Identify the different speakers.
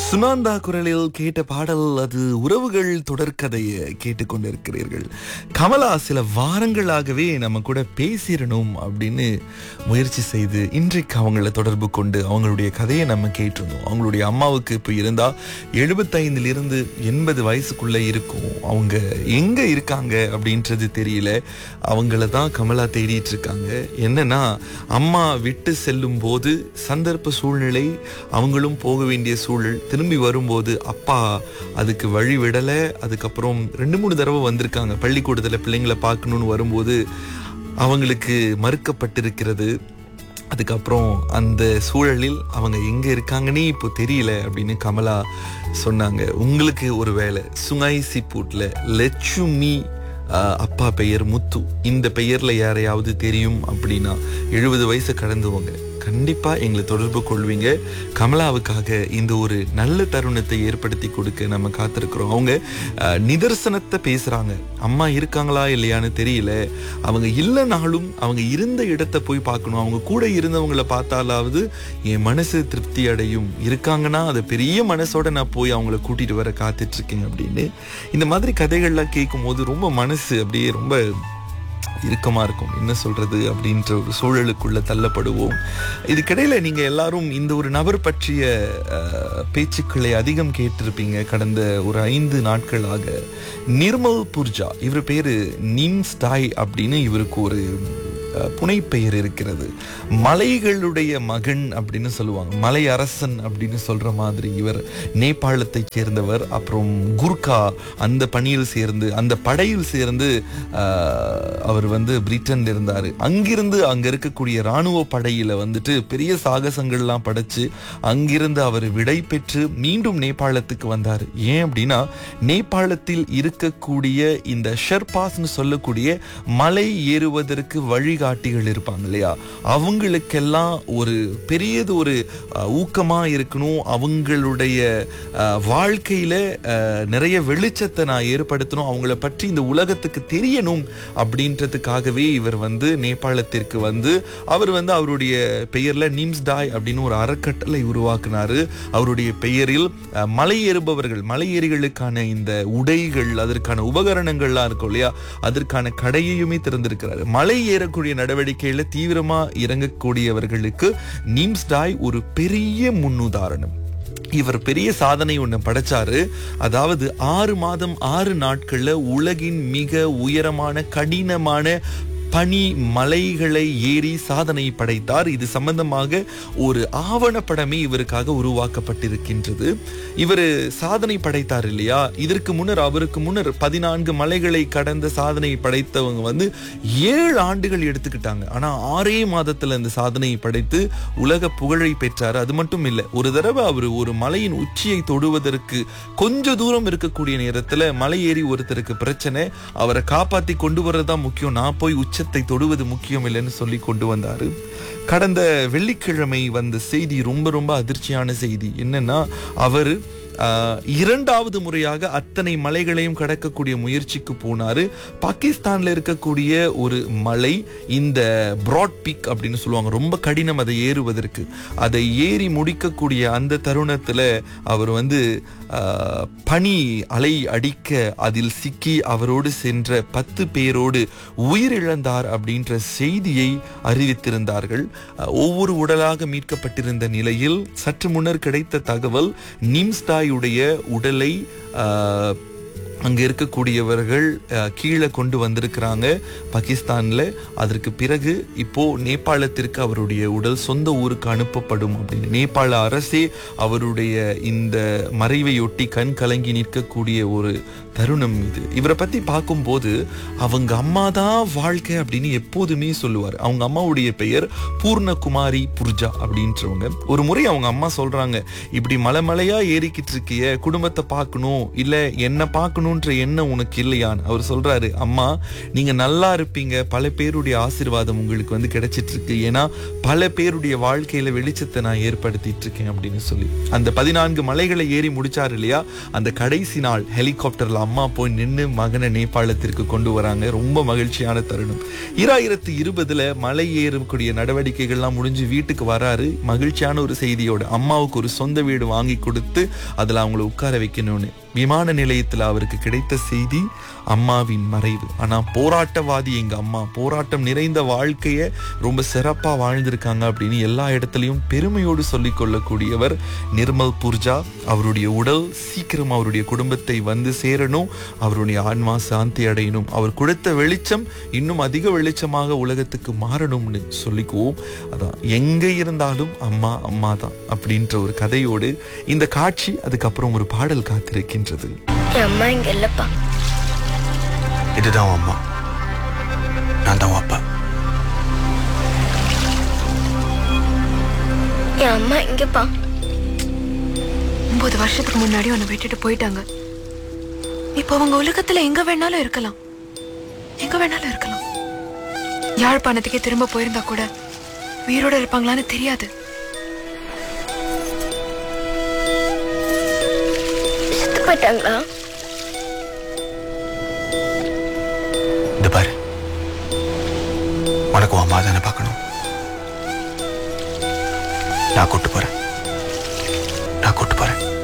Speaker 1: சுனாந்தா குரலில் கேட்ட பாடல் அது உறவுகள் தொடர்கதையை கேட்டுக்கொண்டிருக்கிறீர்கள் கமலா சில வாரங்களாகவே நம்ம கூட பேசிடணும் அப்படின்னு முயற்சி செய்து இன்றைக்கு அவங்கள தொடர்பு கொண்டு அவங்களுடைய கதையை நம்ம கேட்டிருந்தோம் அவங்களுடைய அம்மாவுக்கு இப்போ இருந்தா எழுபத்தைந்துல இருந்து எண்பது வயசுக்குள்ள இருக்கும் அவங்க எங்க இருக்காங்க அப்படின்றது தெரியல அவங்கள தான் கமலா தேடிட்டு இருக்காங்க என்னன்னா அம்மா விட்டு செல்லும் போது சந்தர்ப்ப சூழ்நிலை அவங்களும் போக வேண்டிய சூழல் திரும்பி வரும்போது அப்பா அதுக்கு வழி விடலை அதுக்கப்புறம் ரெண்டு மூணு தடவை வந்திருக்காங்க பள்ளிக்கூடத்தில் பிள்ளைங்களை பார்க்கணுன்னு வரும்போது அவங்களுக்கு மறுக்கப்பட்டிருக்கிறது அதுக்கப்புறம் அந்த சூழலில் அவங்க எங்க இருக்காங்கன்னே இப்போ தெரியல அப்படின்னு கமலா சொன்னாங்க உங்களுக்கு ஒரு வேலை சுங்காய் சிப்பூட்ல லட்சுமி ஆஹ், அப்பா பெயர் முத்து இந்த பெயர்ல யாரையாவது தெரியும் அப்படின்னா எழுபது வயசு கடந்தவங்க கண்டிப்பா எங்களை தொடர்பு கொள்வீங்க கமலாவுக்காக இந்த ஒரு நல்ல தருணத்தை ஏற்படுத்தி கொடுக்க நம்ம காத்திருக்கிறோம் அவங்க ஆஹ், நிதர்சனத்தை பேசுறாங்க அம்மா இருக்காங்களா இல்லையான்னு தெரியல அவங்க இல்லைனாலும் அவங்க இருந்த இடத்தை போய் பார்க்கணும் அவங்க கூட இருந்தவங்கள பார்த்தாலாவது என் மனசு திருப்தி அடையும் இருக்காங்கன்னா அதை பெரிய மனசோட நான் போய் அவங்கள கூட்டிட்டு வர காத்துட்டு இருக்கேன் அப்படின்னு இந்த மாதிரி கதைகள்லாம் கேட்கும் போது ரொம்ப மனசு அப்படியே ரொம்ப இறுக்கமா இருக்கும் என்ன சொல்றது அப்படின்ற ஒரு சூழலுக்குள்ள தள்ளப்படுவோம் இதுக்கிடையில நீங்க எல்லாரும் இந்த ஒரு நபர் பற்றிய அஹ், பேச்சுக்களை அதிகம் கேட்டிருப்பீங்க கடந்த ஒரு ஐந்து நாட்களாக நிர்மல் புர்ஜா இவர் பேரு நிம்ஸ்டாய் அப்படின்னு இவருக்கு ஒரு அஹ், புனைப்பெயர் இருக்கிறது மலைகளுடைய மகன் அப்படின்னு சொல்லுவாங்க மலை அரசன் அப்படின்னு சொல்ற மாதிரி இவர் நேபாளத்தை சேர்ந்தவர் அப்புறம் குர்கா அந்த பணியில் சேர்ந்து அந்த படையில் சேர்ந்து ஆஹ், அவர் வந்து பிரிட்டன்ல இருந்தாரு அங்கிருந்து அங்க இருக்கக்கூடிய ராணுவ படையில வந்துட்டு பெரிய சாகசங்கள்லாம் படைச்சு அங்கிருந்து அவர் விடை பெற்று மீண்டும் நேபாளத்துக்கு வந்தார் ஏன் அப்படின்னா நேபாளத்தில் இருக்கக்கூடிய இந்த ஷெர்பாஸ்னு சொல்லக்கூடிய மலை ஏறுவதற்கு வழிகாட்டிகள் இருப்பாங்க இல்லையா அவங்களுக்கெல்லாம் ஒரு பெரியது ஒரு அஹ், ஊக்கமா இருக்கணும் அவங்களுடைய அஹ், வாழ்க்கையில அஹ், நிறைய வெளிச்சத்தை நான் ஏற்படுத்தணும் அவங்கள பற்றி இந்த உலகத்துக்கு தெரியணும் அப்படின்றதுக்காகவே இவர் வந்து நேபாளத்திற்கு வந்து அவர் வந்து அவருடைய பெயர்ல நிம்ஸ்டாய் அப்படின்னு ஒரு அறக்கட்டளை உருவாக்குனாரு அவருடைய பெயரில் அஹ், மலை ஏறுபவர்கள் மலை ஏறிகளுக்கான இந்த உடைகள் அதற்கான உபகரணங்கள்லாம் இருக்கும் இல்லையா அதற்கான கடையையுமே திறந்திருக்கிறாரு மலை ஏறக்கூடிய நடவடிக்கையில தீவிரமா இறங்கக்கூடியவர்களுக்கு நிம்ஸ்டாய் ஒரு பெரிய முன்னுதாரணம் இவர் பெரிய சாதனை ஒண்ணு படைச்சாரு அதாவது ஆறு மாதம் ஆறு நாட்கள்ல உலகின் மிக உயரமான கடினமான பனி மலைகளை ஏறி சாதனை படைத்தார் இது சம்பந்தமாக ஒரு ஆவணப்படமே இவருக்காக உருவாக்கப்பட்டிருக்கின்றது இவர் சாதனை படைத்தார் இல்லையா இதற்கு முன்னர் அவருக்கு முன்னர் பதினான்கு மலைகளை கடந்த சாதனை படைத்தவங்க வந்து ஏழு ஆண்டுகள் எடுத்துக்கிட்டாங்க ஆனா ஆறே மாதத்துல இந்த சாதனையை படைத்து உலக புகழை பெற்றார் அது மட்டும் இல்ல ஒரு தடவை அவர் ஒரு மலையின் உச்சியை தொடுவதற்கு கொஞ்ச தூரம் இருக்கக்கூடிய நேரத்துல மலை ஏறி ஒருத்தருக்கு பிரச்சனை அவரை காப்பாத்தி கொண்டு வர்றதுதான் முக்கியம் நான் போய் உச்சத்தை தொடுவது முக்கியம் இல்லைன்னு சொல்லி கொண்டு வந்தாரு கடந்த வெள்ளிக்கிழமை வந்த செய்தி ரொம்ப ரொம்ப அதிர்ச்சியான செய்தி என்னன்னா அவரு ஆஹ், இரண்டாவது முறையாக அத்தனை மலைகளையும் கடக்கக்கூடிய முயற்சிக்கு போனாரு பாகிஸ்தான்ல இருக்கக்கூடிய ஒரு மலை இந்த பிராட் பிக் அப்படின்னு சொல்லுவாங்க ரொம்ப கடினம் அதை ஏறுவதற்கு அதை ஏறி முடிக்கக்கூடிய அந்த தருணத்துல அவர் வந்து ஆஹ், பனி அலை அடிக்க அதில் சிக்கி அவரோடு சென்ற பத்து பேரோடு உயிரிழந்தார் அப்படின்ற செய்தியை அறிவித்திருந்தார்கள் அஹ், ஒவ்வொரு உடலாக மீட்கப்பட்டிருந்த நிலையில் சற்று முன்னர் கிடைத்த தகவல் நிம்ஸ்டாயுடைய உடலை அஹ், அங்க இருக்கக்கூடியவர்கள் அஹ், கீழே கொண்டு வந்திருக்கிறாங்க பாகிஸ்தான்ல அதற்கு பிறகு இப்போ நேபாளத்திற்கு அவருடைய உடல் சொந்த ஊருக்கு அனுப்பப்படும் அப்படின்னு நேபாள அரசே அவருடைய இந்த மறைவையொட்டி கண் கலங்கி நிற்கக்கூடிய ஒரு தருணம் இது இவரை பத்தி பார்க்கும்போது அவங்க அம்மா தான் வாழ்க்கை அப்படின்னு எப்போதுமே சொல்லுவார் அவங்க அம்மாவுடைய பெயர் பூர்ணகுமாரி புர்ஜா அப்படின்றவங்க ஒரு முறை அவங்க அம்மா சொல்றாங்க இப்படி மலை மலையா ஏறிக்கிட்டு இருக்கிய குடும்பத்தை பார்க்கணும் இல்ல என்ன பார்க்கணும் இருக்கணும்ன்ற எண்ணம் உனக்கு இல்லையான்னு அவர் சொல்றாரு அம்மா நீங்க நல்லா இருப்பீங்க பல பேருடைய ஆசீர்வாதம் உங்களுக்கு வந்து கிடைச்சிட்டு இருக்கு ஏன்னா பல பேருடைய வாழ்க்கையில வெளிச்சத்தை நான் ஏற்படுத்திட்டு இருக்கேன் அப்படின்னு சொல்லி அந்த பதினான்கு மலைகளை ஏறி முடிச்சாரு இல்லையா அந்த கடைசி நாள் ஹெலிகாப்டர்ல அம்மா போய் நின்று மகனை நேபாளத்திற்கு கொண்டு வராங்க ரொம்ப மகிழ்ச்சியான தருணம் இராயிரத்தி இருபதுல மலை ஏறக்கூடிய நடவடிக்கைகள்லாம் முடிஞ்சு வீட்டுக்கு வராரு மகிழ்ச்சியான ஒரு செய்தியோட அம்மாவுக்கு ஒரு சொந்த வீடு வாங்கி கொடுத்து அதுல அவங்கள உட்கார வைக்கணும்னு விமான நிலையத்துல அவருக்கு கிடைத்த செய்தி அம்மாவின் மறைவு ஆனா போராட்டவாதி எங்க அம்மா போராட்டம் நிறைந்த வாழ்க்கைய ரொம்ப சிறப்பா வாழ்ந்திருக்காங்க அப்படின்னு எல்லா இடத்துலயும் பெருமையோடு சொல்லிக் கொள்ளக்கூடியவர் நிர்மல் புர்ஜா அவருடைய உடல் சீக்கிரம் அவருடைய குடும்பத்தை வந்து சேரணும் அவருடைய ஆன்மா சாந்தி அடையணும் அவர் கொடுத்த வெளிச்சம் இன்னும் அதிக வெளிச்சமாக உலகத்துக்கு மாறணும்னு சொல்லிக்குவோம் அதான் எங்க இருந்தாலும் அம்மா அம்மா தான் அப்படின்ற ஒரு கதையோடு இந்த காட்சி அதுக்கப்புறம் ஒரு பாடல் காத்திருக்கின்றது
Speaker 2: என் அம்மா இங்க இல்லப்பா
Speaker 3: இதுதான் உன் அம்மா நான் தான் உன் அப்பா
Speaker 2: என் அம்மா இங்கப்பா
Speaker 4: ஒன்பது வருஷத்துக்கு முன்னாடி உன்னை விட்டுட்டு போயிட்டாங்க இப்போ அவங்க உலகத்துல எங்க வேணாலும் இருக்கலாம் எங்க வேணாலும் இருக்கலாம் யாழ்ப்பாணத்துக்கே திரும்ப போயிருந்தா கூட உயிரோட இருப்பாங்களான்னு தெரியாது
Speaker 2: செத்து போயிட்டாங்களா
Speaker 3: இந்த பாரு உனக்கு உன் அம்மா தானே பார்க்கணும் நான் கூட்டு போறேன் நான் கூட்டு போறேன்